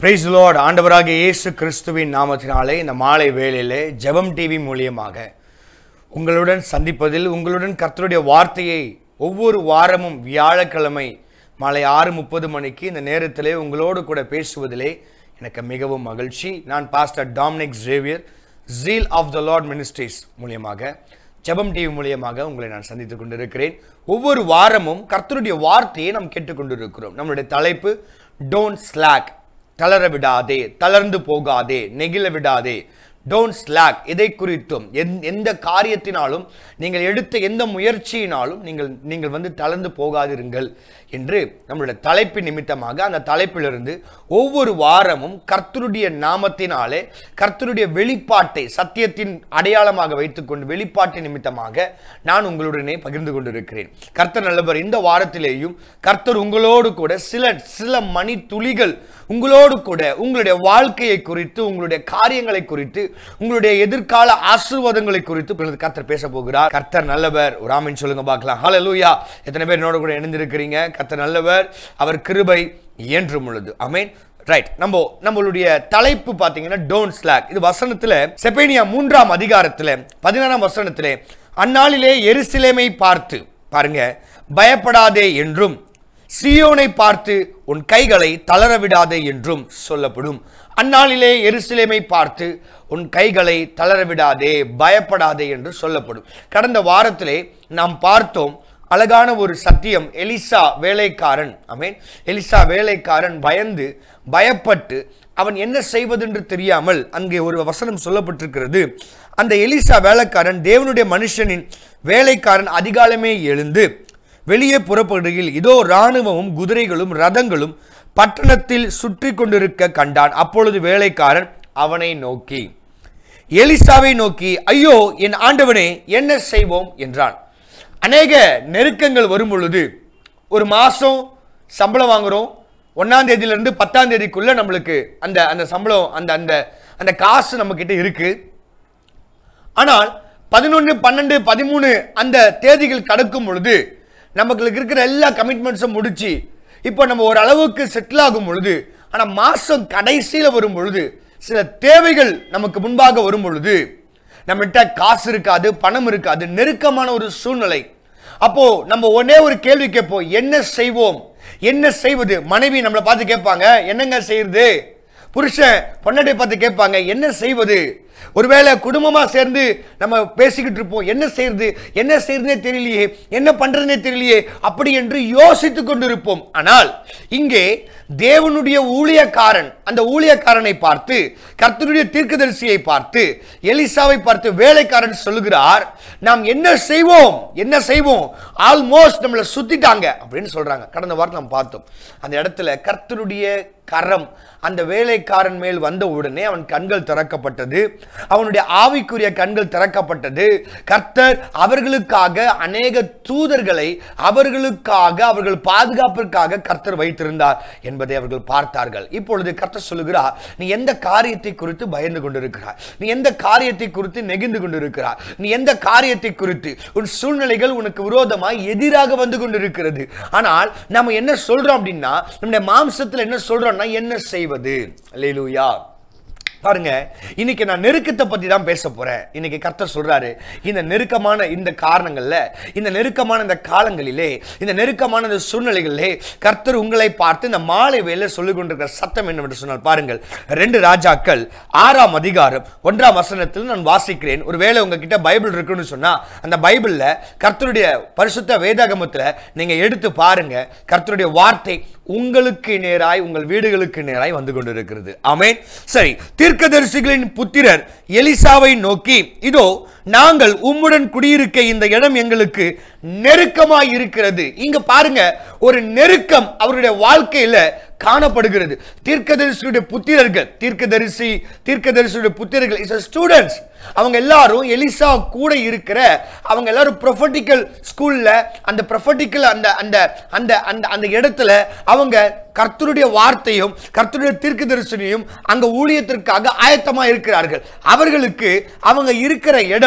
price Lord ஆண்டவராக இயேசு கிறிஸ்துவின் நாமத்தினாலே இந்த மாலை வேளையிலே ஜெபம் டிவி மூலியமாக உங்களுடன் சந்திப்பதில் உங்களுடன் கர்த்தருடைய வார்த்தையை ஒவ்வொரு வாரமும் வியாழக்கிழமை மாலை ஆறு முப்பது மணிக்கு இந்த நேரத்திலே உங்களோடு கூட பேசுவதிலே எனக்கு மிகவும் மகிழ்ச்சி நான் pastor Dominic Xavier Zeal of the Lord Ministries மூலியமாக ஜெபம் டிவி மூலியமாக உங்களை நான் சந்தித்துக் கொண்டிருக்கிறேன் ஒவ்வொரு வாரமும் கர்த்தருடைய வார்த்தையை நாம் கேட்டுக்கொண்டிருக்கிறோம் நம்மளுடைய தலைப்பு டோன்ட் ஸ்லாக் தளர விடாதே தளர்ந்து போகாதே நெகிழ விடாதே டோன்ட் ஸ்லாக் எதை குறித்தும் எந்- எந்த காரியத்தினாலும் நீங்கள் எடுத்த எந்த முயற்சியினாலும் நீங்கள் நீங்கள் வந்து தளர்ந்து போகாதிருங்கள் என்று நம்மளுடைய தலைப்பின் நிமித்தமாக அந்த தலைப்பிலிருந்து ஒவ்வொரு வாரமும் கர்த்தருடைய நாமத்தினாலே கர்த்தருடைய வெளிப்பாட்டை சத்தியத்தின் அடையாளமாக வைத்துக்கொண்டு வெளிப்பாட்டின் நிமித்தமாக நான் உங்களுடனே பகிர்ந்து கொண்டிருக்கிறேன் கர்த்தர் நல்லவர் இந்த வாரத்திலேயும் கர்த்தர் உங்களோடு கூட சில சில மணி துளிகள் உங்களோடு கூட உங்களுடைய வாழ்க்கையை குறித்து உங்களுடைய காரியங்களை குறித்து உங்களுடைய எதிர்கால ஆசீர்வாதங்களை குறித்து இப்பொழுது கர்த்தர் பேச போகிறார் கர்த்தர் நல்லவர் ஒரு ஆமென் சொல்லுங்க பார்க்கலாம் ஹalleluya எத்தனை பேர் என்னோட கூட இணைந்திருக்கிறீங்க கர்த்தர் நல்லவர் அவர் கிருபை என்றும் உள்ளது ஆமென் ரைட் நம்ம நம்மளுடைய தலைப்பு பாத்தீங்கன்னா டோன்ட் ஸ்லாக் இது வசனத்துல செபேனியா மூன்றாம் அதிகாரத்துல பதினாறாம் வசனத்திலே அந்நாளிலே எருசலேமை பார்த்து பாருங்க பயப்படாதே என்றும் சியோனை பார்த்து உன் கைகளை தளர விடாதே என்றும் சொல்லப்படும் அந்நாளிலே எருசலேமை பார்த்து உன் கைகளை தளர விடாதே பயப்படாதே என்று சொல்லப்படும் கடந்த வாரத்திலே நாம் பார்த்தோம் அழகான ஒரு சத்தியம் எலிசா வேலைக்காரன் அமேன் எலிசா வேலைக்காரன் பயந்து பயப்பட்டு அவன் என்ன செய்வதென்று தெரியாமல் அங்கே ஒரு வசனம் சொல்லப்பட்டிருக்கிறது அந்த எலிசா வேலைக்காரன் தேவனுடைய மனுஷனின் வேலைக்காரன் அதிகாலமே எழுந்து வெளியே புறப்படுகையில் இதோ இராணுவமும் குதிரைகளும் ரதங்களும் பட்டணத்தில் சுற்றி கொண்டிருக்க கண்டான் அப்பொழுது வேலைக்காரன் அவனை நோக்கி எலிசாவை நோக்கி ஐயோ என் ஆண்டவனே என்ன செய்வோம் என்றான் அநேக நெருக்கங்கள் வரும் பொழுது ஒரு மாசம் சம்பளம் வாங்குறோம் ஒன்னாம் தேதியிலிருந்து பத்தாம் தேதிக்குள்ள நம்மளுக்கு அந்த அந்த சம்பளம் அந்த அந்த அந்த காசு நம்ம கிட்ட இருக்கு ஆனால் பதினொன்று பன்னெண்டு பதிமூணு அந்த தேதிகள் கடக்கும் பொழுது நமக்கு இருக்கிற எல்லா கமிட்மெண்ட்ஸும் முடிச்சு இப்போ நம்ம ஒரு அளவுக்கு செட்டில் ஆகும் பொழுது ஆனால் மாதம் கடைசியில் வரும் பொழுது சில தேவைகள் நமக்கு முன்பாக வரும் பொழுது நம்மகிட்ட காசு இருக்காது பணம் இருக்காது நெருக்கமான ஒரு சூழ்நிலை அப்போ நம்ம ஒன்னே ஒரு கேள்வி கேட்போம் என்ன செய்வோம் என்ன செய்வது மனைவி நம்மளை பார்த்து கேட்பாங்க என்னங்க செய்யறது புருஷன் பொன்னாட்டை பார்த்து கேட்பாங்க என்ன செய்வது ஒருவேளை குடும்பமா சேர்ந்து நம்ம பேசிக்கிட்டு இருப்போம் என்ன செய்யறது என்ன செய்யறதுனே தெரியலையே என்ன பண்றதுனே தெரியலையே அப்படி என்று யோசித்துக் கொண்டிருப்போம் ஆனால் இங்கே தேவனுடைய ஊழியக்காரன் அந்த ஊழியக்காரனை பார்த்து கர்த்தருடைய தீர்க்கதரிசியை பார்த்து எலிசாவை பார்த்து வேலைக்காரன் சொல்லுகிறார் நாம் என்ன செய்வோம் என்ன செய்வோம் ஆல்மோஸ்ட் நம்மளை சுத்திட்டாங்க அப்படின்னு சொல்றாங்க கடந்த வாரம் நாம் பார்த்தோம் அந்த இடத்துல கர்த்தருடைய கரம் அந்த வேலைக்காரன் மேல் வந்த உடனே அவன் கண்கள் திறக்கப்பட்டது அவனுடைய ஆவிக்குரிய கண்கள் திறக்கப்பட்டது கர்த்தர் அவர்களுக்காக அநேக தூதர்களை அவர்களுக்காக அவர்கள் பாதுகாப்பிற்காக கர்த்தர் வைத்திருந்தார் என்பதை அவர்கள் பார்த்தார்கள் இப்பொழுது கர்த்தர் சொல்லுகிறார் நீ எந்த காரியத்தை குறித்து பயந்து கொண்டிருக்கிறாய் நீ எந்த காரியத்தை குறித்து நெகிழ்ந்து கொண்டிருக்கிறாய் நீ எந்த காரியத்தை குறித்து உன் சூழ்நிலைகள் உனக்கு விரோதமாய் எதிராக வந்து கொண்டிருக்கிறது ஆனால் நம்ம என்ன சொல்றோம் அப்படின்னா நம்முடைய மாம்சத்துல என்ன சொல்றோம்னா என்ன செய்வது அல்லேலூயா பாருங்க இன்னைக்கு நான் நெருக்கத்தை பத்தி தான் பேச போறேன் இன்னைக்கு கர்த்தர் சொல்றாரு இந்த நெருக்கமான இந்த காரணங்கள்ல இந்த நெருக்கமான இந்த காலங்களிலே இந்த நெருக்கமான இந்த சூழ்நிலைகளிலே கர்த்தர் உங்களை பார்த்து இந்த மாலை வேலை சொல்லிக் கொண்டிருக்கிற சத்தம் என்னவென்று சொன்னால் பாருங்கள் ரெண்டு ராஜாக்கள் ஆறாம் அதிகாரம் ஒன்றாம் வசனத்தில் நான் வாசிக்கிறேன் ஒருவேளை உங்ககிட்ட பைபிள் இருக்குன்னு சொன்னா அந்த பைபிள்ல கர்த்தருடைய பரிசுத்த வேதாகமத்துல நீங்க எடுத்து பாருங்க கர்த்தருடைய வார்த்தை உங்களுக்கு நேராய் உங்கள் வீடுகளுக்கு நேராய் வந்து கொண்டிருக்கிறது ஆமென் சரி தீர்க்கதரிசிகளின் புத்திரர் எலிசாவை நோக்கி இதோ நாங்கள் உம்முடன் குடியிருக்க இந்த இடம் எங்களுக்கு நெருக்கமாய் இருக்கிறது இங்க பாருங்க ஒரு நெருக்கம் அவருடைய வாழ்க்கையில காணப்படுகிறது தீர்க்கதரிசியுடைய புத்திரர்கள் தீர்க்கதரிசி தீர்க்கதரிசியுடைய புத்திரர்கள் இஸ் ஸ்டூடெண்ட்ஸ் அவங்க எல்லாரும் எலிசா கூட இருக்கிற அவங்க எல்லாரும் ப்ரொஃபட்டிக்கல் ஸ்கூல்ல அந்த ப்ரொஃபட்டிக்கல் அந்த அந்த அந்த அந்த அந்த இடத்துல அவங்க கர்த்தருடைய வார்த்தையும் கர்த்தருடைய தீர்க்க தரிசனையும் அங்க ஊழியத்திற்காக ஆயத்தமா இருக்கிறார்கள் அவர்களுக்கு அவங்க இருக்கிற இடம்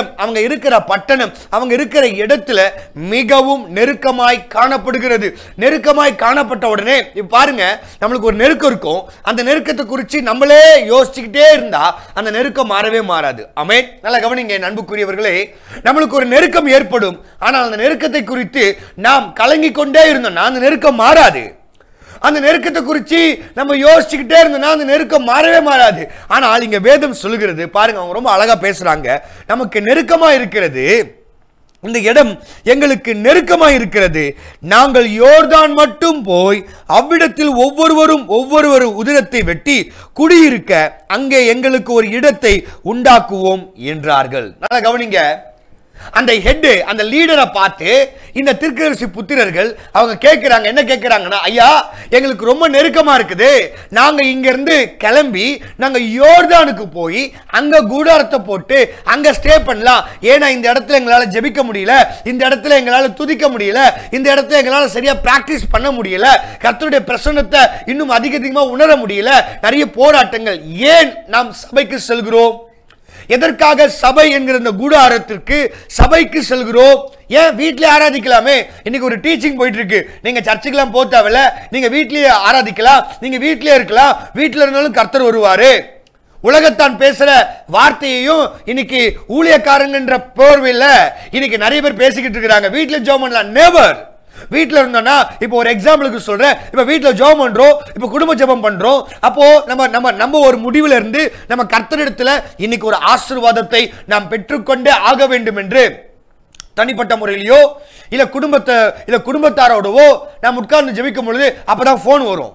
இடம் அவங்க இருக்கிற பட்டணம் அவங்க இருக்கிற இடத்துல மிகவும் நெருக்கமாய் காணப்படுகிறது நெருக்கமாய் காணப்பட்ட உடனே இப்ப பாருங்க நம்மளுக்கு ஒரு நெருக்கம் இருக்கும் அந்த நெருக்கத்தை குறித்து நம்மளே யோசிச்சுக்கிட்டே இருந்தா அந்த நெருக்கம் மாறவே மாறாது அமேன் நல்லா கவனிங்க என் அன்புக்குரியவர்களே நம்மளுக்கு ஒரு நெருக்கம் ஏற்படும் ஆனால் அந்த நெருக்கத்தை குறித்து நாம் கலங்கி கொண்டே இருந்தோம்னா அந்த நெருக்கம் மாறாது அந்த நெருக்கத்தை குறித்து நம்ம யோசிச்சுக்கிட்டே இருந்தோம்னா அந்த நெருக்கம் மாறவே மாறாது ஆனால் இங்க வேதம் சொல்லுகிறது பாருங்க அவங்க ரொம்ப அழகா பேசுறாங்க நமக்கு நெருக்கமா இருக்கிறது இந்த இடம் எங்களுக்கு நெருக்கமாக இருக்கிறது நாங்கள் யோர்தான் மட்டும் போய் அவ்விடத்தில் ஒவ்வொருவரும் ஒவ்வொருவரும் உதிரத்தை வெட்டி குடியிருக்க அங்கே எங்களுக்கு ஒரு இடத்தை உண்டாக்குவோம் என்றார்கள் நல்லா கவனிங்க அந்த ஹெட் அந்த லீடரை பார்த்து இந்த திருக்கரசி புத்திரர்கள் அவங்க கேட்குறாங்க என்ன கேட்குறாங்கன்னா ஐயா எங்களுக்கு ரொம்ப நெருக்கமா இருக்குது நாங்க இங்க இருந்து கிளம்பி நாங்க யோர்தானுக்கு போய் அங்க கூடாரத்தை போட்டு அங்க ஸ்டே பண்ணலாம் ஏன்னா இந்த இடத்துல எங்களால ஜெபிக்க முடியல இந்த இடத்துல எங்களால துதிக்க முடியல இந்த இடத்துல எங்களால சரியா பிராக்டிஸ் பண்ண முடியல கர்த்தருடைய பிரசன்னத்தை இன்னும் அதிக அதிகமா உணர முடியல நிறைய போராட்டங்கள் ஏன் நாம் சபைக்கு செல்கிறோம் எதற்காக சபை என்கிற இந்த கூடாரத்திற்கு சபைக்கு செல்கிறோம் ஏன் வீட்டிலே ஆராதிக்கலாமே இன்னைக்கு ஒரு டீச்சிங் போயிட்டு இருக்கு நீங்க சர்ச்சுக்கெல்லாம் போக தேவையில்ல நீங்க வீட்லயே ஆராதிக்கலாம் நீங்க வீட்லயே இருக்கலாம் வீட்டில் இருந்தாலும் கர்த்தர் வருவாரு உலகத்தான் பேசுற வார்த்தையையும் இன்னைக்கு ஊழியக்காரங்கன்ற போர்வையில் இன்னைக்கு நிறைய பேர் பேசிக்கிட்டு இருக்கிறாங்க வீட்டில் ஜோம் பண்ணலாம் நெவர் வீட்டில் இருந்தோம்னா இப்போ ஒரு எக்ஸாம்பிளுக்கு சொல்றேன் இப்போ வீட்டில் ஜெபம் பண்றோம் இப்போ குடும்ப ஜெபம் பண்றோம் அப்போ நம்ம நம்ம நம்ம ஒரு முடிவில் இருந்து நம்ம கர்த்தரிடத்துல இன்னைக்கு ஒரு ஆசீர்வாதத்தை நாம் பெற்றுக்கொண்டே ஆக வேண்டும் என்று தனிப்பட்ட முறையிலையோ இல்ல குடும்பத்தை இல்ல குடும்பத்தாரோடவோ நாம் உட்கார்ந்து ஜெபிக்கும் பொழுது அப்பதான் ஃபோன் வரும்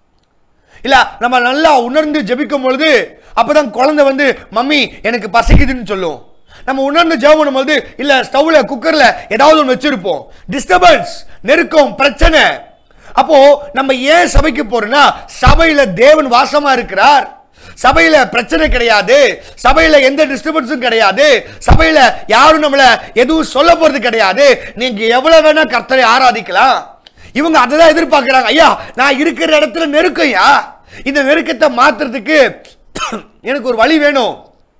இல்ல நம்ம நல்லா உணர்ந்து ஜெபிக்கும் பொழுது அப்பதான் குழந்தை வந்து மம்மி எனக்கு பசிக்குதுன்னு சொல்லும் நம்ம உணர்ந்து ஜெபம் பண்ணும்போது இல்ல ஸ்டவ்ல குக்கர்ல ஏதாவது ஒன்று வச்சிருப்போம் டிஸ்டர்பன்ஸ் நெருக்கம் பிரச்சனை அப்போ நம்ம ஏன் சபைக்கு போறோம்னா சபையில தேவன் வாசமா இருக்கிறார் சபையில பிரச்சனை கிடையாது சபையில எந்த டிஸ்டர்பன்ஸும் கிடையாது சபையில யாரும் நம்மள எதுவும் சொல்ல போறது கிடையாது நீங்க எவ்வளவு வேணா கர்த்தரை ஆராதிக்கலாம் இவங்க அதை தான் எதிர்பார்க்கிறாங்க ஐயா நான் இருக்கிற இடத்துல நெருக்கம்யா இந்த நெருக்கத்தை மாத்துறதுக்கு எனக்கு ஒரு வழி வேணும்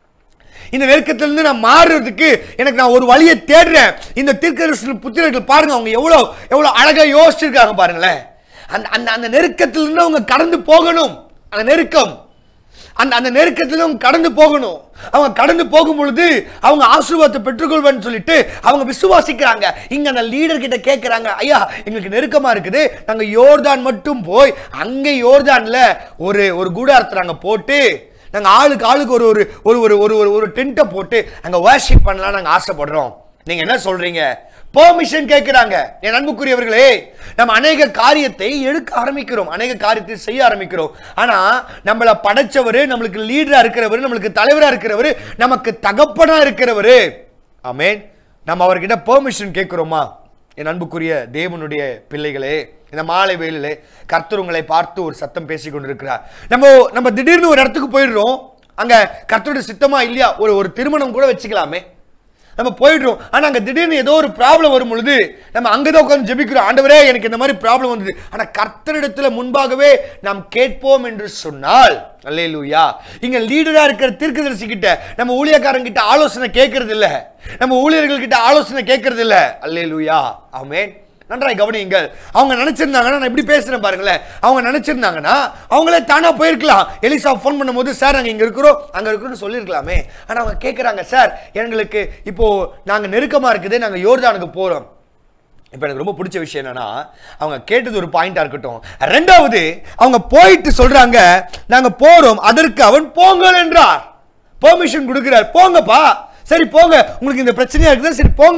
இந்த நெருக்கத்திலிருந்து நான் மாறுறதுக்கு எனக்கு நான் ஒரு வழியை தேடுறேன் இந்த தீர்க்கதரிசி புத்திரர்கள் பாருங்க அவங்க எவ்வளோ எவ்வளோ அழகா யோசிச்சிருக்காங்க பாருங்களேன் அந்த அந்த அந்த நெருக்கத்திலிருந்து அவங்க கடந்து போகணும் அந்த நெருக்கம் அந்த அந்த நெருக்கத்தில் அவங்க கடந்து போகணும் அவங்க கடந்து போகும் பொழுது அவங்க ஆசீர்வாதத்தை பெற்றுக்கொள்வேன்னு சொல்லிட்டு அவங்க விசுவாசிக்கிறாங்க இங்க அந்த லீடர் கிட்ட கேட்கிறாங்க ஐயா எங்களுக்கு நெருக்கமா இருக்குது நாங்க யோர்தான் மட்டும் போய் அங்க யோர்தான்ல ஒரு ஒரு கூடாரத்தை நாங்க போட்டு நாங்க ஆளுக்கு ஆளுக்கு ஒரு ஒரு ஒரு ஒரு ஒரு ஒரு ஒரு டென்ட்டை போட்டு அங்க வர்ஷிப் பண்ணலாம் நாங்க ஆசைப்படுறோம் நீங்க என்ன சொல்றீங்க பெர்மிஷன் கேட்கிறாங்க என் அன்புக்குரியவர்களே நம்ம அநேக காரியத்தை எடுக்க ஆரம்பிக்கிறோம் அநேக காரியத்தை செய்ய ஆரம்பிக்கிறோம் ஆனா நம்மளை படைச்சவர் நம்மளுக்கு லீடரா இருக்கிறவர் நம்மளுக்கு தலைவரா இருக்கிறவர் நமக்கு தகப்பனா இருக்கிறவர் ஆமென் நம்ம அவர்கிட்ட பெர்மிஷன் கேட்கிறோமா என் அன்புக்குரிய தேவனுடைய பிள்ளைகளே இந்த மாலை வேளையிலே கர்த்தர் உங்களை பார்த்து ஒரு சத்தம் பேசி கொண்டிருக்கிறார் நம்ம நம்ம திடீர்னு ஒரு இடத்துக்கு போயிடுறோம் அங்க கர்த்தருடைய சித்தமா இல்லையா ஒரு ஒரு திருமணம் கூட வச்சுக்கலாமே நம்ம போயிடுறோம் ஆனா அங்க திடீர்னு ஏதோ ஒரு ப்ராப்ளம் வரும் பொழுது நம்ம அங்கதான் உட்கார்ந்து ஜெபிக்கிறோம் ஆண்டவரே எனக்கு இந்த மாதிரி ப்ராப்ளம் வந்தது ஆனா கர்த்தரிடத்துல முன்பாகவே நாம் கேட்போம் என்று சொன்னால் அல்லேலூயா இங்க லீடரா இருக்கிற தீர்க்கதரிசி கிட்ட நம்ம ஊழியக்காரங்க கிட்ட ஆலோசனை கேட்கறது இல்ல நம்ம ஊழியர்கள் கிட்ட ஆலோசனை கேட்கறது இல்ல அல்லேலூயா ஆமென் நன்றாய் கவனியுங்கள் அவங்க நினைச்சிருந்தாங்கன்னா நான் இப்படி பேசுறேன் பாருங்களேன் அவங்க நினைச்சிருந்தாங்கன்னா அவங்களே தானா போயிருக்கலாம் எலிசா ஃபோன் பண்ணும்போது சார் நாங்கள் இங்க இருக்கிறோம் அங்க இருக்கிறோம்னு சொல்லியிருக்கலாமே ஆனா அவங்க கேட்குறாங்க சார் எங்களுக்கு இப்போ நாங்க நெருக்கமா இருக்குது நாங்க யோர்தானுக்கு போறோம் இப்போ எனக்கு ரொம்ப பிடிச்ச விஷயம் என்னன்னா அவங்க கேட்டது ஒரு பாயிண்டா இருக்கட்டும் ரெண்டாவது அவங்க போயிட்டு சொல்றாங்க நாங்க போறோம் அதற்கு அவன் போங்கள் என்றார் பெர்மிஷன் கொடுக்கிறார் போங்கப்பா சரி போங்க உங்களுக்கு இந்த பிரச்சனையா இருக்குது சரி போங்க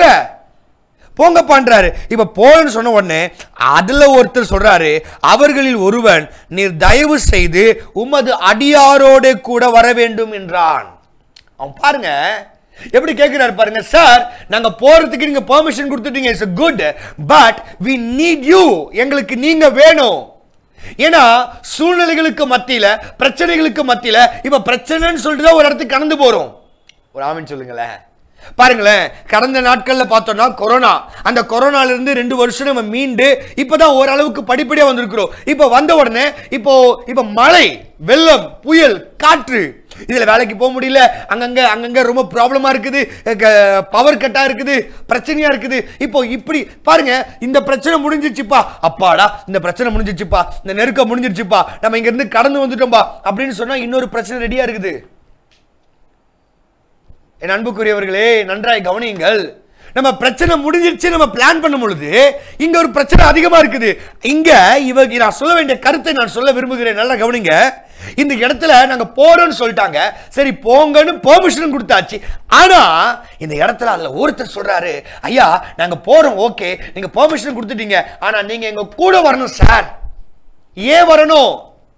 போங்க பண்றாரு இப்ப போன்னு சொன்ன உடனே அதுல ஒருத்தர் சொல்றாரு அவர்களில் ஒருவன் நீர் தயவு செய்து உமது அடியாரோட கூட வர வேண்டும் என்றான் அவன் பாருங்க எப்படி கேட்கிறாரு பாருங்க சார் நாங்க போறதுக்கு நீங்க பெர்மிஷன் கொடுத்துட்டீங்க it's good but we need you எங்களுக்கு நீங்க வேணும் ஏன்னா சூழ்நிலைகளுக்கு மத்தியில பிரச்சனைகளுக்கு மத்தியில இப்ப பிரச்சனைன்னு சொல்லிட்டு தான் ஒரு இடத்துக்கு கடந்து போறோம் ஒரு ஆமின்னு சொல்லுங்களேன் பாருங்களேன் கடந்த நாட்கள்ல பார்த்தோம்னா கொரோனா அந்த கொரோனால இருந்து ரெண்டு வருஷம் நம்ம மீண்டு இப்பதான் ஓரளவுக்கு படிப்படியா வந்திருக்கிறோம் இப்போ வந்த உடனே இப்போ இப்போ மழை வெள்ளம் புயல் காற்று இதுல வேலைக்கு போக முடியல அங்கங்க அங்கங்க ரொம்ப ப்ராப்ளமா இருக்குது பவர் கட்டா இருக்குது பிரச்சனையா இருக்குது இப்போ இப்படி பாருங்க இந்த பிரச்சனை முடிஞ்சிருச்சுப்பா அப்பாடா இந்த பிரச்சனை முடிஞ்சிருச்சுப்பா இந்த நெருக்கம் முடிஞ்சிருச்சுப்பா நம்ம இங்க இருந்து கடந்து வந்துட்டோம்பா அப்படின்னு சொன்னா இன்னொரு பிரச்சனை ரெடியா இருக்குது என் அன்புக்குரியவர்களே நன்றாய் கவனியுங்கள் நம்ம பிரச்சனை முடிஞ்சிருச்சு நம்ம பிளான் பண்ணும் பொழுது இங்க ஒரு பிரச்சனை அதிகமா இருக்குது இங்க இவ நான் சொல்ல வேண்டிய கருத்தை நான் சொல்ல விரும்புகிறேன் நல்லா கவனிங்க இந்த இடத்துல நாங்க போறோம்னு சொல்லிட்டாங்க சரி போங்கன்னு பெர்மிஷன் கொடுத்தாச்சு ஆனா இந்த இடத்துல அதுல ஒருத்தர் சொல்றாரு ஐயா நாங்க போறோம் ஓகே நீங்க பெர்மிஷன் கொடுத்துட்டீங்க ஆனா நீங்க எங்க கூட வரணும் சார் ஏன் வரணும்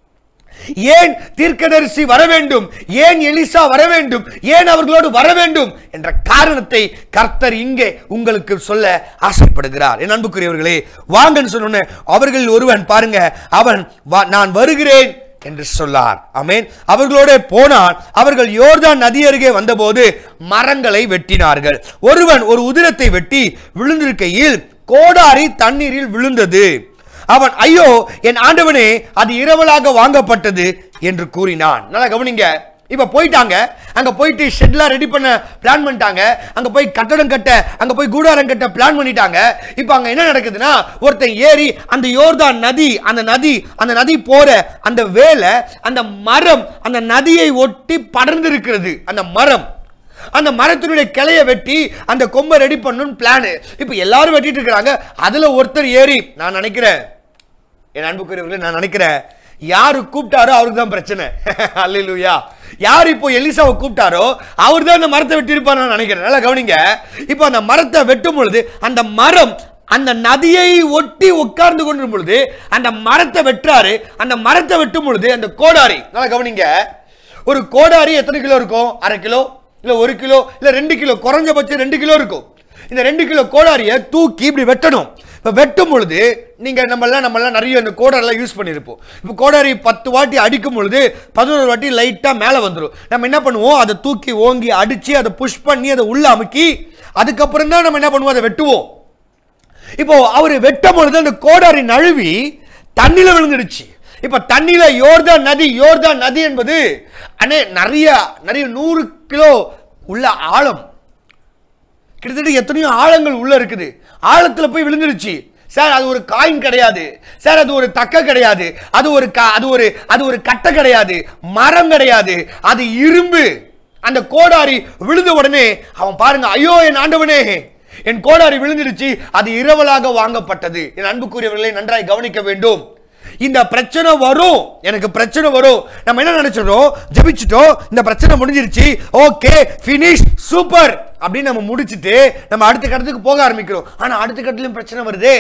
ஏன் தீர்க்கதரிசி வர வேண்டும் ஏன் எலிசா வர வேண்டும் ஏன் அவர்களோடு வர வேண்டும் என்ற காரணத்தை கர்த்தர் இங்கே உங்களுக்கு சொல்ல ஆசைப்படுகிறார் என் அன்புக்குரியவர்களே வாங்கன்னு சொன்ன அவர்கள் ஒருவன் பாருங்க அவன் வா- நான் வருகிறேன் என்று சொல்லார் ஆமென் அவர்களோட போனான் அவர்கள் யோர்தான் நதி அருகே வந்தபோது மரங்களை வெட்டினார்கள் ஒருவன் ஒரு உதிரத்தை வெட்டி விழுந்திருக்கையில் கோடாரி தண்ணீரில் விழுந்தது அவன் ஐயோ என் ஆண்டவனே அது இரவலாக வாங்கப்பட்டது என்று கூறினான் நல்லா கவனிங்க இப்ப போயிட்டாங்க அங்க போயிட்டு ஷெட்லாம் ரெடி பண்ண பிளான் பண்ணிட்டாங்க அங்க போய் கட்டடம் கட்ட அங்க போய் கூடாரம் கட்ட பிளான் பண்ணிட்டாங்க இப்ப அங்க என்ன நடக்குதுன்னா ஒருத்தன் ஏறி அந்த யோர்தான் நதி அந்த நதி அந்த நதி போற அந்த வேலை அந்த மரம் அந்த நதியை ஒட்டி படர்ந்து இருக்கிறது அந்த மரம் அந்த மரத்தினுடைய கிளைய வெட்டி அந்த கொம்பை ரெடி பண்ணணும்னு பிளான் இப்ப எல்லாரும் வெட்டிட்டு இருக்காங்க அதுல ஒருத்தர் ஏறி நான் நினைக்கிறேன் என் அன்புக்குரியவர்களே நான் நினைக்கிறேன் யாரு கூப்பிட்டாரோ அவருக்கு தான் பிரச்சனை அல்லேலூயா யார் இப்போ எலிசாவை கூப்பிட்டாரோ அவர் தான் அந்த மரத்தை வெட்டியிருப்பார் நான் நினைக்கிறேன் நல்லா கவனிங்க இப்போ அந்த மரத்தை வெட்டும் பொழுது அந்த மரம் அந்த நதியை ஒட்டி உட்கார்ந்து கொண்டிருக்கும் பொழுது அந்த மரத்தை வெட்டுறாரு அந்த மரத்தை வெட்டும் பொழுது அந்த கோடாரி நல்லா கவனிங்க ஒரு கோடாரி எத்தனை கிலோ இருக்கும் அரை கிலோ இல்ல ஒரு கிலோ இல்ல ரெண்டு கிலோ குறைஞ்சபட்சம் ரெண்டு கிலோ இருக்கும் இந்த ரெண்டு கிலோ கோடாரியை தூக்கி இப்படி வெட்டணும் இப்போ வெட்டும் பொழுது நீங்க நம்மளாம் நம்மளாம் நிறைய இந்த கோடாரிலாம் யூஸ் பண்ணியிருப்போம் இப்போ கோடாரி பத்து வாட்டி அடிக்கும் பொழுது பதினோரு வாட்டி லைட்டா மேலே வந்துடும் நம்ம என்ன பண்ணுவோம் அதை தூக்கி ஓங்கி அடிச்சு அதை புஷ் பண்ணி அதை உள்ள அமுக்கி அதுக்கப்புறம் தான் நம்ம என்ன பண்ணுவோம் அதை வெட்டுவோம் இப்போ அவர் வெட்டும் பொழுது அந்த கோடாரி நழுவி தண்ணியில விழுந்துடுச்சு இப்ப தண்ணியில யோர்தான் நதி யோர்தான் நதி என்பது அண்ணே நிறைய நிறைய நூறு கிலோ உள்ள ஆழம் கிட்டத்தட்ட எத்தனையோ ஆழங்கள் உள்ள இருக்குது ஆழத்துல போய் விழுந்துருச்சு சார் அது ஒரு காயின் கிடையாது சார் அது ஒரு தக்க கிடையாது அது ஒரு க- அது ஒரு அது ஒரு கட்டை கிடையாது மரம் கிடையாது அது இரும்பு அந்த கோடாரி விழுந்த உடனே அவன் பாருங்க ஐயோ என் ஆண்டவனே என் கோடாரி விழுந்துடுச்சு அது இரவலாக வாங்கப்பட்டது என் அன்புக்குரியவர்களை நன்றாய் கவனிக்க வேண்டும் இந்த பிரச்சனை வரும் எனக்கு பிரச்சனை வரும் நம்ம என்ன நினைச்சிட்டோம் ஜெபிச்சிட்டோம் இந்த பிரச்சனை முடிஞ்சிருச்சு ஓகே ஃபினிஷ் சூப்பர் அப்படின்னு நம்ம முடிச்சிட்டு நம்ம அடுத்த கட்டத்துக்கு போக ஆரம்பிக்கிறோம் ஆனா அடுத்த கட்டத்திலும் பிரச்சனை வருதே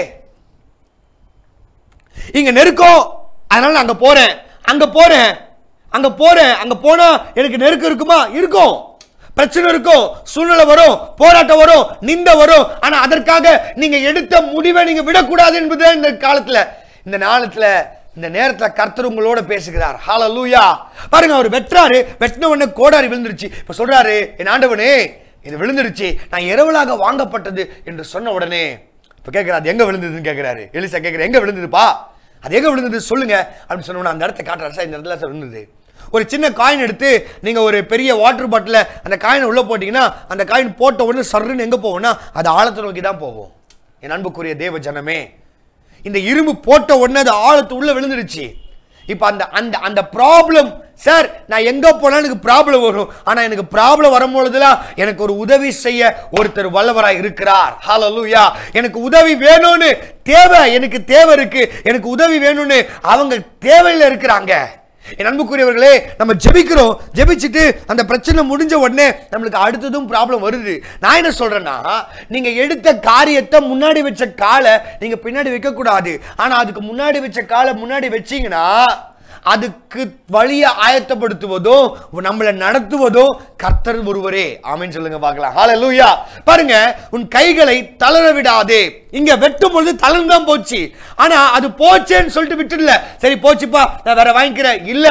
இங்க நெருக்கம் அதனால நான் அங்க போறேன் அங்க போறேன் அங்க போறேன் அங்க போனா எனக்கு நெருக்கம் இருக்குமா இருக்கும் பிரச்சனை இருக்கும் சூழ்நிலை வரும் போராட்டம் வரும் நிந்த வரும் ஆனா அதற்காக நீங்க எடுத்த முடிவை நீங்க விடக்கூடாது என்பதுதான் இந்த காலத்துல இந்த நாளத்துல இந்த நேரத்துல கர்த்தர் உங்களோட பேசுகிறார் ஹalleluya பாருங்க அவர் வெட்டுறாரு வெட்டின உடனே கோடாரி விழுந்துருச்சு இப்ப சொல்றாரு என் ஆண்டவனே இது விழுந்துருச்சு நான் இரவலாக வாங்கப்பட்டது என்று சொன்ன உடனே இப்ப கேட்கிறாரு அது எங்க விழுந்ததுன்னு கேட்கிறாரு எலிசா கேட்கிற எங்க விழுந்ததுப்பா அது எங்க விழுந்தது சொல்லுங்க அப்படின்னு சொன்ன உடனே அந்த இடத்த காட்டுறாரு சார் இந்த இடத்துல சார் விழுந்தது ஒரு சின்ன காயின் எடுத்து நீங்க ஒரு பெரிய வாட்டர் பாட்டில அந்த காயினை உள்ள போட்டீங்கன்னா அந்த காயின் போட்ட உடனே சர்ருன்னு எங்க போகும்னா அது ஆழத்தை நோக்கி தான் போகும் என் அன்புக்குரிய தேவ ஜனமே இந்த இரும்பு போட்ட உடனே அது ஆழத்து உள்ள விழுந்துருச்சு இப்போ அந்த அந்த அந்த ப்ராப்ளம் சார் நான் எங்க போனாலும் எனக்கு ப்ராப்ளம் வரும் ஆனா எனக்கு ப்ராப்ளம் வரும்பொழுதுலாம் எனக்கு ஒரு உதவி செய்ய ஒருத்தர் வல்லவராய் இருக்கிறார் ஹalleluya எனக்கு உதவி வேணும்னு தேவை எனக்கு தேவை இருக்கு எனக்கு உதவி வேணும்னு அவங்க தேவையில இருக்கிறாங்க என் அன்புக்குரியவர்களே நம்ம ஜெபிக்கிறோம் ஜெபிச்சுட்டு அந்த பிரச்சனை முடிஞ்ச உடனே நம்மளுக்கு அடுத்ததும் ப்ராப்ளம் வருது நான் என்ன சொல்றேன்னா நீங்க எடுத்த காரியத்தை முன்னாடி வச்ச காலை நீங்க பின்னாடி வைக்க கூடாது ஆனா அதுக்கு முன்னாடி வச்ச காலை முன்னாடி வச்சீங்கன்னா அதுக்கு வழியை ஆயத்தப்படுத்துவதும் நம்மளை நடத்துவதும் கர்த்தர் ஒருவரே ஆமென் சொல்லுங்க பார்க்கலாம் ஹalleluya பாருங்க உன் கைகளை தளர விடாதே இங்க வெட்டும் பொழுது தளர்ந்து தான் போச்சு ஆனா அது போச்சேன்னு சொல்லிட்டு விட்டுடல சரி போச்சுப்பா நான் வேற வாங்கிக்கிறேன் இல்ல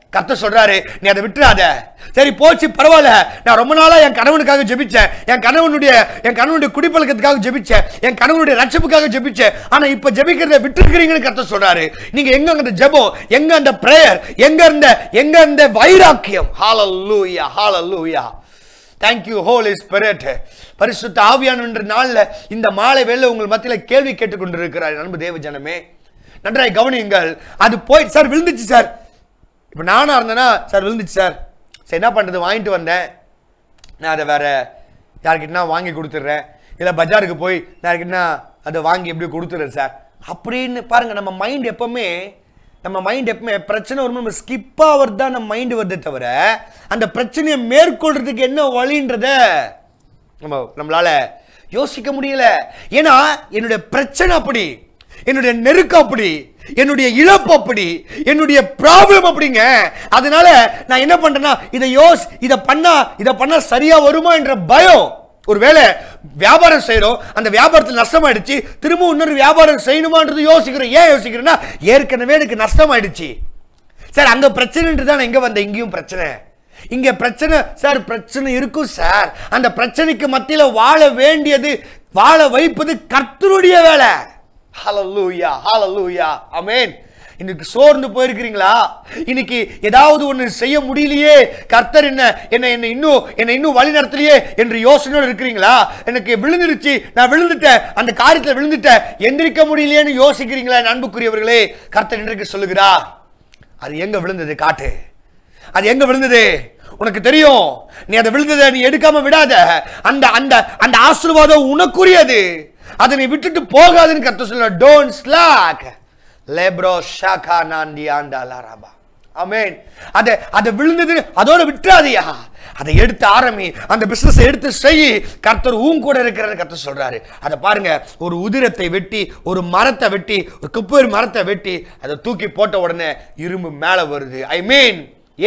கத்த சொல்றாரு நீ அதை விட்டுறாத சரி போச்சு பரவாயில்ல நான் ரொம்ப நாளா என் கணவனுக்காக ஜெபிச்சேன் என் கணவனுடைய என் கணவனுடைய குடிப்பழக்கத்துக்காக ஜெபிச்சேன் என் கணவனுடைய ரட்சப்புக்காக ஜெபிச்சேன் ஆனா இப்ப ஜெபிக்கிறத விட்டுருக்கிறீங்கன்னு கத்த சொல்றாரு நீங்க எங்க அந்த ஜெபம் எங்க அந்த பிரேயர் எங்க இருந்த எங்க அந்த வைராக்கியம் hallelujah hallelujah thank you Holy Spirit பரிசுத்த ஆவியானன்ற நாள்ல இந்த மாலை வேளை உங்கள் மத்தியில கேள்வி கேட்டுக்கொண்டிருக்கிறார் அன்பு தேவ ஜனமே நன்றாய் கவனியுங்கள் அது போய் சார் விழுந்துச்சு சார் இப்போ நானா இருந்தேன்னா சார் விழுந்துச்சு சார் சரி என்ன பண்ணுறது வாங்கிட்டு வந்தேன் நான் அதை வேற யார்கிட்டனா வாங்கி கொடுத்துட்றேன் இல்லை பஜாருக்கு போய் யார்கிட்டனா அதை வாங்கி எப்படி கொடுத்துட்றேன் சார் அப்படின்னு பாருங்க நம்ம மைண்ட் எப்பவுமே நம்ம மைண்ட் எப்பவுமே பிரச்சனை வரும்போது நம்ம ஸ்கிப் ஆகிறது தான் நம்ம மைண்டு வருதே தவிர அந்த பிரச்சனையை மேற்கொள்றதுக்கு என்ன வழின்றத நம்ம நம்மளால யோசிக்க முடியல ஏன்னா என்னுடைய பிரச்சனை அப்படி என்னுடைய நெருக்கம் அப்படி என்னுடைய இழப்பு அப்படி என்னுடைய ப்ராப்ளம் அப்படிங்க அதனால நான் என்ன பண்றேன்னா இதை யோஸ் இதை பண்ணா இதை பண்ணா சரியா வருமா என்ற பயம் ஒருவேளை வியாபாரம் செய்றோம் அந்த வியாபாரத்தில் நஷ்டமாயிடுச்சு திரும்ப இன்னொரு வியாபாரம் செய்யணுமான்றது யோசிக்கிறேன் ஏன் யோசிக்கிறேன்னா ஏற்கனவே எனக்கு நஷ்டமாயிடுச்சு சார் அங்க பிரச்சனைன்றது தான் எங்க வந்த இங்கேயும் பிரச்சனை இங்க பிரச்சனை சார் பிரச்சனை இருக்கும் சார் அந்த பிரச்சனைக்கு மத்தியில வாழ வேண்டியது வாழ வைப்பது கர்த்தருடைய வேலை ஹalleluya ஹalleluya ஆமென் இன்னைக்கு சோர்ந்து போயிருக்கிறீங்களா இன்னைக்கு ஏதாவது ஒன்று செய்ய முடியலையே கர்த்தர் என்ன என்ன என்ன இன்னும் என்ன இன்னும் வழி நடத்தலையே என்று யோசனையோடு இருக்கிறீங்களா எனக்கு விழுந்துருச்சு நான் விழுந்துட்டேன் அந்த காரியத்தில் விழுந்துட்டேன் எந்திரிக்க முடியலையேன்னு யோசிக்கிறீங்களா என் அன்புக்குரியவர்களே கர்த்தர் இன்றைக்கு சொல்லுகிறார் அது எங்க விழுந்தது காட்டு அது எங்க விழுந்தது உனக்கு தெரியும் நீ அதை விழுந்ததை நீ எடுக்காம விடாத அந்த அந்த அந்த ஆசீர்வாதம் உனக்குரியது அதை நீ விட்டுட்டு போகாதுன்னு கத்த சொல்ல டோன்ட் ஸ்லாக் லேப்ரோ ஷாகா நாண்டி ஆண்டா லாராபா ஆமென் அதை அதை விழுந்தது அதோட விட்டுறாதியா அதை எடுத்து ஆரம்பி அந்த பிசினஸ் எடுத்து செய் கர்த்தர் ஊன் கூட இருக்கிறத கர்த்தர் சொல்றாரு அதை பாருங்க ஒரு உதிரத்தை வெட்டி ஒரு மரத்தை வெட்டி ஒரு குப்பர் மரத்தை வெட்டி அதை தூக்கி போட்ட உடனே இரும்பு மேல வருது ஐ மீன்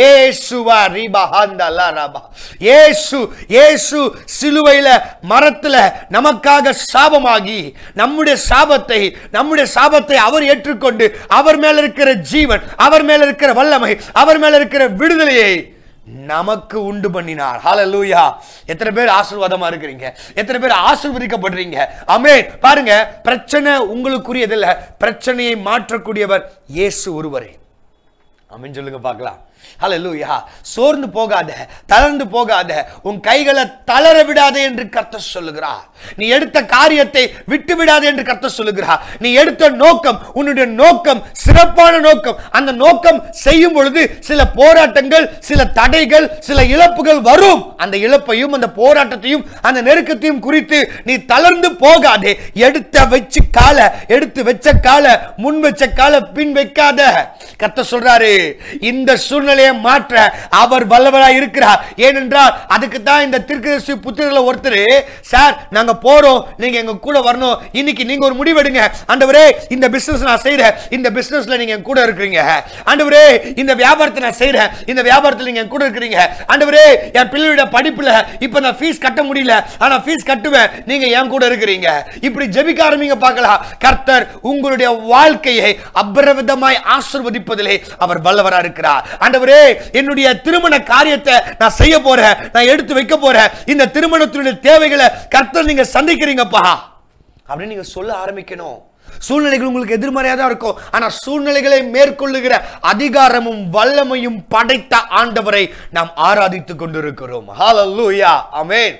ஏசுவா ரீபா ஹாந்தா லா ராபா ஏசு ஏசு சிலுவையில மரத்துல நமக்காக சாபமாகி நம்முடைய சாபத்தை நம்முடைய சாபத்தை அவர் ஏற்றுக்கொண்டு அவர் மேல இருக்கிற ஜீவன் அவர் மேல இருக்கிற வல்லமை அவர் மேல இருக்கிற விடுதலையை நமக்கு உண்டு பண்ணினார் ஹalleluya எத்தனை பேர் ஆசீர்வாதமா இருக்கிறீங்க எத்தனை பேர் ஆசீர்வதிக்கப்படுறீங்க ஆமென் பாருங்க பிரச்சனை உங்களுக்குரியதில்ல பிரச்சனையை மாற்றக்கூடியவர் இயேசு ஒருவரே ஆமென் சொல்லுங்க பார்க்கலாம் ஹalleluya சோர்ந்து போகாத தளர்ந்து போகாத உன் கைகளை தளர விடாதே என்று கர்த்தர் சொல்லுகிறார் நீ எடுத்த காரியத்தை விட்டு விடாதே என்று கர்த்தர் சொல்லுகிறார் நீ எடுத்த நோக்கம் உன்னுடைய நோக்கம் சிறப்பான நோக்கம் அந்த நோக்கம் செய்யும் பொழுது சில போராட்டங்கள் சில தடைகள் சில இழப்புகள் வரும் அந்த இழப்பையும் அந்த போராட்டத்தையும் அந்த நெருக்கத்தையும் குறித்து நீ தளர்ந்து போகாதே எடுத்த வச்சு கால எடுத்து வச்ச கால முன் வச்ச கால பின் வைக்காத கத்த சொல்றாரு இந்த சூழ்நிலையை மாற்ற அவர் வல்லவராய் இருக்கிறார் ஏனென்றால் அதுக்கு தான் இந்த திருக்கதர்சி புத்திரர்ல ஒருத்தர் சார் நாங்க போறோம் நீங்க எங்க கூட வரணும் இன்னைக்கு நீங்க ஒரு முடிவெடுங்க ஆண்டவரே இந்த பிசினஸ் நான் செய்றேன் இந்த பிசினஸ்ல நீங்க என் கூட இருக்கிறீங்க ஆண்டவரே இந்த வியாபாரத்தை நான் செய்றேன் இந்த வியாபாரத்துல நீங்க என் கூட இருக்கிறீங்க ஆண்டவரே என் பிள்ளையோட படிப்புல இப்ப நான் ஃபீஸ் கட்ட முடியல ஆனா ஃபீஸ் கட்டுவேன் நீங்க என் கூட இருக்கிறீங்க இப்படி ஜெபிக்க ஆரம்பிங்க பார்க்கலாம் கர்த்தர் உங்களுடைய வாழ்க்கையை அபரவிதமாய் ஆசிர்வதிப்பதிலே அவர் வல்லவரா இருக்கிறார் ஆண்டவரே என்னுடைய திருமண காரியத்தை நான் செய்ய போறேன் நான் எடுத்து வைக்க போறேன் இந்த திருமணத்தினுடைய தேவைகளை கர்த்தர் நீங்க சந்திக்கிறீங்கப்பா அப்படின்னு நீங்க சொல்ல ஆரம்பிக்கணும் சூழ்நிலைகள் உங்களுக்கு எதிர்மறையாக தான் இருக்கும் ஆனா சூழ்நிலைகளை மேற்கொள்ளுகிற அதிகாரமும் வல்லமையும் படைத்த ஆண்டவரை நாம் ஆராதித்துக் கொண்டிருக்கிறோம் ஹalleluya ஆமென்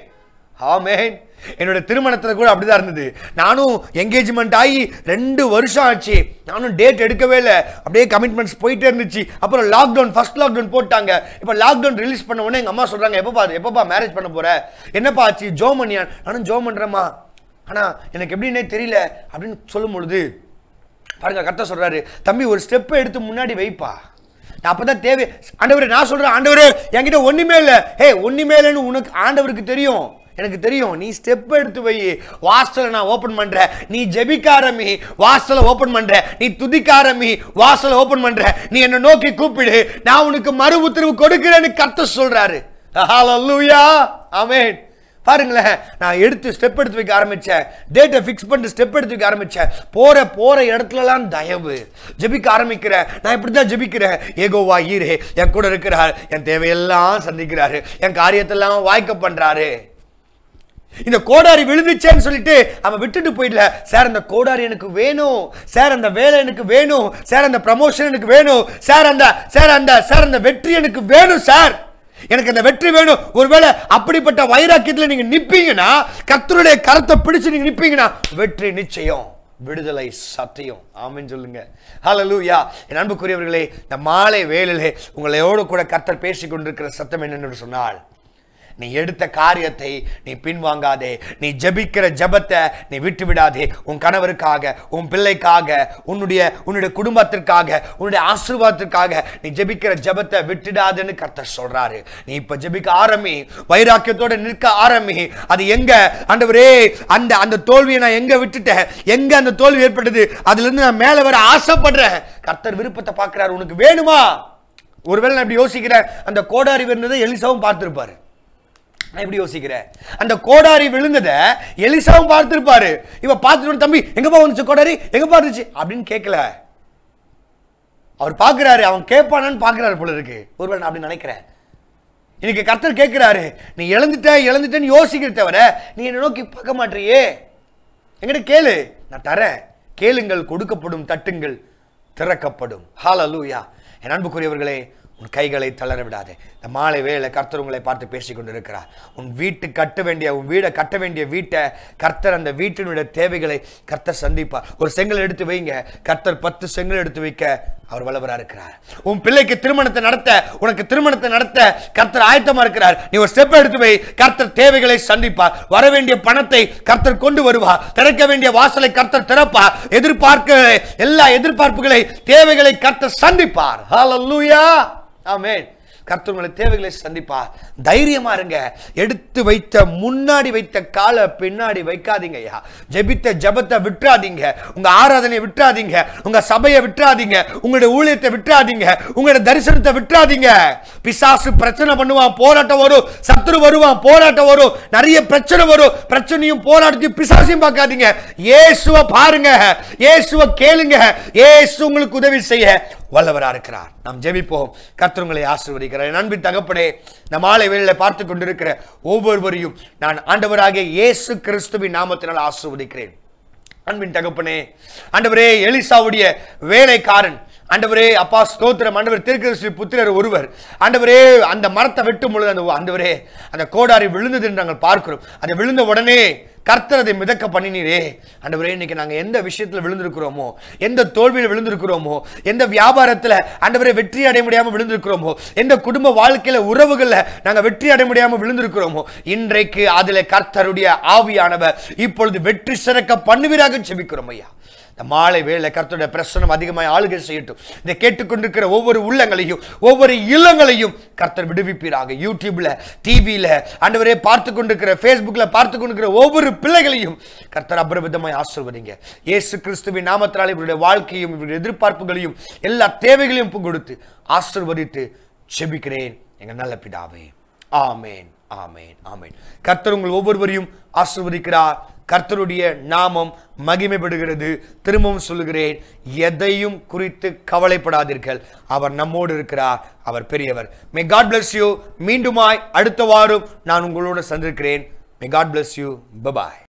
ஆமென் என்னோட திருமணத்துல கூட அப்படிதான் இருந்தது நானும் என்கேஜ்மெண்ட் ஆகி ரெண்டு வருஷம் ஆச்சு நானும் டேட் எடுக்கவே இல்லை அப்படியே கமிட்மெண்ட்ஸ் போயிட்டே இருந்துச்சு அப்புறம் லாக்டவுன் ஃபர்ஸ்ட் லாக்டவுன் போட்டாங்க இப்போ லாக்டவுன் ரிலீஸ் பண்ண உடனே எங்க அம்மா சொல்றாங்க எப்பப்பா எப்பப்பா மேரேஜ் பண்ண போற என்னப்பா ஆச்சு ஜோ பண்ணியா நானும் ஜோ பண்றேம்மா ஆனா எனக்கு எப்படின்னே தெரியல அப்படின்னு சொல்லும் பொழுது பாருங்க கரெக்டாக சொல்றாரு தம்பி ஒரு ஸ்டெப் எடுத்து முன்னாடி வைப்பா நான் அப்பதான் தேவை ஆண்டவரே நான் சொல்றேன் ஆண்டவரே என்கிட்ட ஒண்ணுமே இல்லை ஹே ஒண்ணுமே இல்லைன்னு உனக்கு ஆண்டவருக்கு தெரியும் எனக்கு தெரியும் நீ ஸ்டெப் எடுத்து வை வாசலை நான் ஓபன் பண்றேன் நீ ஜெபிக்க ஆரம்பி வாசலை ஓபன் பண்ற நீ துதிக்க ஆரம்பி வாசலை ஓபன் பண்ற நீ என்ன நோக்கி கூப்பிடு நான் உனக்கு மறு உத்தரவு கொடுக்கிறேன்னு கத்த சொல்றாரு ஹalleluya ஆமென் பாருங்களேன் நான் எடுத்து ஸ்டெப் எடுத்து வைக்க ஆரம்பிச்சேன் டேட்டை ஃபிக்ஸ் பண்ணிட்டு ஸ்டெப் எடுத்து வைக்க ஆரம்பிச்சேன் போற போற இடத்துலலாம் தயவு ஜெபிக்க ஆரம்பிக்கிறேன் நான் இப்படி தான் ஜெபிக்கிறேன் ஏகோவா ஈரே என் கூட இருக்கிறார் என் தேவையெல்லாம் சந்திக்கிறாரு என் காரியத்தெல்லாம் வாய்க்க பண்றாரு இந்த கோடாரி விழுந்துச்சேன்னு சொல்லிட்டு அவன் விட்டுட்டு போயிடல சார் அந்த கோடாரி எனக்கு வேணும் சார் அந்த வேலை எனக்கு வேணும் சார் அந்த ப்ரமோஷன் எனக்கு வேணும் சார் அந்த சார் அந்த சார் அந்த வெற்றி எனக்கு வேணும் சார் எனக்கு அந்த வெற்றி வேணும் ஒருவேளை அப்படிப்பட்ட வைராக்கியத்துல நீங்க நிப்பீங்கன்னா கர்த்தருடைய கரத்தை பிடிச்சு நீங்க நிப்பீங்கன்னா வெற்றி நிச்சயம் விடுதலை சத்தியம் ஆமென்னு சொல்லுங்க ஹalleluya என் அன்புக்குரியவர்களே இந்த மாலை வேளையிலே உங்களோடு கூட கர்த்தர் பேசிக் கொண்டிருக்கிற சத்தம் என்னன்னு சொன்னால் நீ எடுத்த காரியத்தை நீ பின்வாங்காதே நீ ஜெபிக்கிற ஜெபத்தை நீ விட்டு விடாதே உன் கணவருக்காக உன் பிள்ளைக்காக உன்னுடைய உன்னுடைய குடும்பத்திற்காக உன்னுடைய ஆசீர்வாதத்திற்காக நீ ஜெபிக்கிற ஜெபத்தை விட்டுடாதுன்னு கர்த்தர் சொல்றாரு நீ இப்ப ஜெபிக்க ஆரம்பி வைராக்கியத்தோட நிற்க ஆரம்பி அது எங்க ஆண்டவரே அந்த அந்த தோல்வியை நான் எங்க விட்டுட்டேன் எங்க அந்த தோல்வி ஏற்பட்டது அதுல இருந்து நான் மேல வர ஆசைப்படுறேன் கர்த்தர் விருப்பத்தை பார்க்கிறாரு உனக்கு வேணுமா ஒருவேளை நான் இப்படி யோசிக்கிறேன் அந்த கோடாரி விழுந்ததை எலிசாவும் பார்த்திருப்பாரு நான் எப்படி யோசிக்கிறேன் அந்த கோடாரி விழுந்ததை எலிசாவும் பார்த்திருப்பாரு இவ பார்த்துட்டு தம்பி எங்கப்பா வந்துச்சு கோடாரி எங்கப்பா இருந்துச்சு அப்படின்னு கேட்கல அவர் பார்க்கிறாரு அவன் கேட்பானான்னு பார்க்கிறாரு போல இருக்கு ஒருவேளை நான் அப்படி நினைக்கிறேன் இன்னைக்கு கர்த்தர் கேட்கிறாரு நீ இழந்துட்ட இழந்துட்டேன்னு யோசிக்கிற தவிர நீ என்னை நோக்கி பார்க்க மாட்டியே என்கிட்ட கேளு நான் தரேன் கேளுங்கள் கொடுக்கப்படும் தட்டுங்கள் திறக்கப்படும் ஹalleluya என் அன்புக்குரியவர்களே உன் கைகளை தளர விடாதே இந்த மாலை வேளை கர்த்தர் உங்களை பார்த்து பேசிக் கொண்டிருக்கிறார் உன் வீட்டு கட்ட வேண்டிய உன் வீடை கட்ட வேண்டிய வீட்டை கர்த்தர் அந்த வீட்டினுடைய தேவைகளை கர்த்தர் சந்திப்பார் ஒரு செங்கல் எடுத்து வைங்க கர்த்தர் பத்து செங்கல் எடுத்து வைக்க அவர் வல்லவரா இருக்கிறார் உன் பிள்ளைக்கு திருமணத்தை நடத்த உனக்கு திருமணத்தை நடத்த கர்த்தர் ஆயத்தமா இருக்கிறார் நீ ஒரு ஸ்டெப் எடுத்து வை கர்த்தர் தேவைகளை சந்திப்பார் வர வேண்டிய பணத்தை கர்த்தர் கொண்டு வருவார் திறக்க வேண்டிய வாசலை கர்த்தர் திறப்பார் எதிர்பார்க்க எல்லா எதிர்பார்ப்புகளை தேவைகளை கர்த்தர் சந்திப்பார் ஹalleluya ஆமென் கர்த்தர் உங்களை தேவைகளை சந்திப்பார் தைரியமா இருங்க எடுத்து வைத்த முன்னாடி வைத்த காலை பின்னாடி வைக்காதீங்க ஐயா ஜெபித்த ஜெபத்தை விட்டுறாதீங்க உங்க ஆராதனையை விட்டுறாதீங்க உங்க சபையை விட்டுறாதீங்க உங்களுடைய ஊழியத்தை விட்டுறாதீங்க உங்களுடைய தரிசனத்தை விட்டுறாதீங்க பிசாசு பிரச்சனை பண்ணுவான் போராட்டம் வரும் சத்துரு வருவான் போராட்டம் வரும் நிறைய பிரச்சனை வரும் பிரச்சனையும் போராட்டத்தையும் பிசாசையும் பார்க்காதீங்க இயேசுவை பாருங்க இயேசுவை கேளுங்க இயேசு உங்களுக்கு உதவி செய்ய வல்லவரா இருக்கிறார் நாம் ஜெபிப்போம் கர்த்தர் உங்களை ஆசீர்வதிக்கிறார் என் அன்பின் தகப்பனே நம் மாலை வேளையில பார்த்து கொண்டிருக்கிற ஒவ்வொருவரையும் நான் ஆண்டவராகிய இயேசு கிறிஸ்துவின் நாமத்தினால் ஆசீர்வதிக்கிறேன் அன்பின் தகப்பனே ஆண்டவரே எலிசாவுடைய வேலைக்காரன் ஆண்டவரே அப்பா ஸ்தோத்திரம் ஆண்டவர் திருக்கிறிஸ்து புத்திரர் ஒருவர் ஆண்டவரே அந்த மரத்தை வெட்டும் பொழுது அந்த ஆண்டவரே அந்த கோடாரி விழுந்தது என்று நாங்கள் பார்க்கிறோம் அது விழுந்த உடனே கர்த்தர் அதை மிதக்க பண்ணினீரே ஆண்டவரே இன்னைக்கு நாங்க எந்த விஷயத்துல விழுந்திருக்கிறோமோ எந்த தோல்வியில் விழுந்திருக்கிறோமோ எந்த வியாபாரத்துல ஆண்டவரே வெற்றி அடைய முடியாம விழுந்திருக்கிறோமோ எந்த குடும்ப வாழ்க்கையில உறவுகள்ல நாங்க வெற்றி அடைய முடியாம விழுந்திருக்கிறோமோ இன்றைக்கு அதுல கர்த்தருடைய ஆவியானவர் இப்பொழுது வெற்றி சிறக்க பண்ணுவீராக செபிக்கிறோம் ஐயா இந்த மாலை வேளை கர்த்தருடைய பிரசனம் அதிகமாய் ஆளுகை செய்யட்டும் இதை கேட்டுக்கொண்டிருக்கிற ஒவ்வொரு உள்ளங்களையும் ஒவ்வொரு இல்லங்களையும் கர்த்தர் விடுவிப்பீராக யூடியூப்ல டிவியில ஆண்டவரே பார்த்து கொண்டிருக்கிற ஃபேஸ்புக்ல பார்த்து கொண்டிருக்கிற ஒவ்வொரு பிள்ளைகளையும் கர்த்தர் அபரிவிதமாய் ஆசிர்வதிங்க இயேசு கிறிஸ்துவின் நாமத்தினால் இவருடைய வாழ்க்கையும் இவருடைய எதிர்பார்ப்புகளையும் எல்லா தேவைகளையும் கொடுத்து ஆசிர்வதித்து செபிக்கிறேன் எங்க நல்ல பிதாவே ஆமேன் ஆமேன் ஆமேன் கர்த்தர் உங்கள் ஒவ்வொருவரையும் ஆசிர்வதிக்கிறார் கர்த்தருடைய நாமம் மகிமைப்படுகிறது திரும்பவும் சொல்லுகிறேன் எதையும் குறித்து கவலைப்படாதீர்கள் அவர் நம்மோடு இருக்கிறார் அவர் பெரியவர் மே காட் bless யூ மீண்டுமாய் அடுத்த வாரம் நான் உங்களோட சந்திருக்கிறேன் may God bless you bye bye